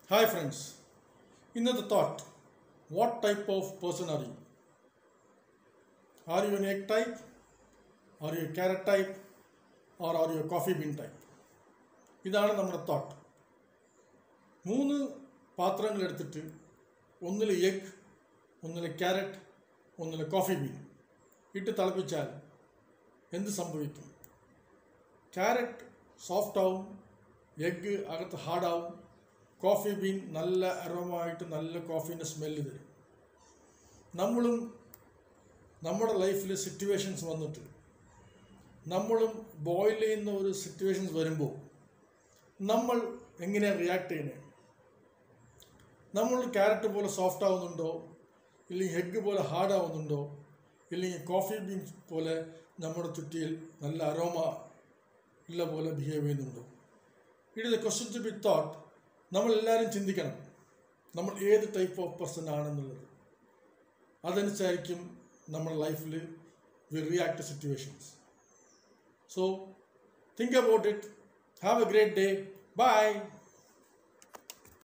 hi friends ഇന്നത്തെ thought what type of person are you are you an egg type are you carrot type or are you coffee bean type ഇതാണ് നമ്മുടെ thought മൂന്ന് പാത്രങ്ങൾ എടുത്തിട്ട് ഒന്നിൽ egg ഒന്നിൽ carrot ഒന്നിൽ കോഫി ബീൻ ഇട്ട് തിളപ്പിച്ചാൽ എന്ത് സംഭവിക്കും ക്യാരറ്റ് സോഫ്റ്റ് ആവും എഗ്ഗ് അകത്ത് ഹാർഡാവും കോഫി ബീൻ നല്ല അരോമായിട്ട് നല്ല കോഫീൻ്റെ സ്മെല്ല് തരും നമ്മളും നമ്മുടെ ലൈഫിൽ സിറ്റുവേഷൻസ് വന്നിട്ട് നമ്മളും ബോയിൽ ചെയ്യുന്ന ഒരു സിറ്റുവേഷൻസ് വരുമ്പോൾ നമ്മൾ എങ്ങനെയാണ് റിയാക്ട് ചെയ്യുന്നത് നമ്മൾ ക്യാരറ്റ് പോലെ സോഫ്റ്റ് ആവുന്നുണ്ടോ ഇല്ലെങ്കിൽ എഗ്ഗ് പോലെ ഹാർഡ് ആവുന്നുണ്ടോ ഇല്ലെങ്കിൽ കോഫി ബീൻസ് പോലെ നമ്മുടെ ചുറ്റിയിൽ നല്ല അരോമ ഉള്ള പോലെ ബിഹേവ് ചെയ്യുന്നുണ്ടോ it is a question to be thought നമ്മളെല്ലാവരും ചിന്തിക്കണം നമ്മൾ ഏത് ടൈപ്പ് ഓഫ് പേഴ്സൺ ആണെന്നുള്ളത് അതനുസരിച്ചായിരിക്കും നമ്മുടെ ലൈഫിൽ we react situations so think about it have a great day by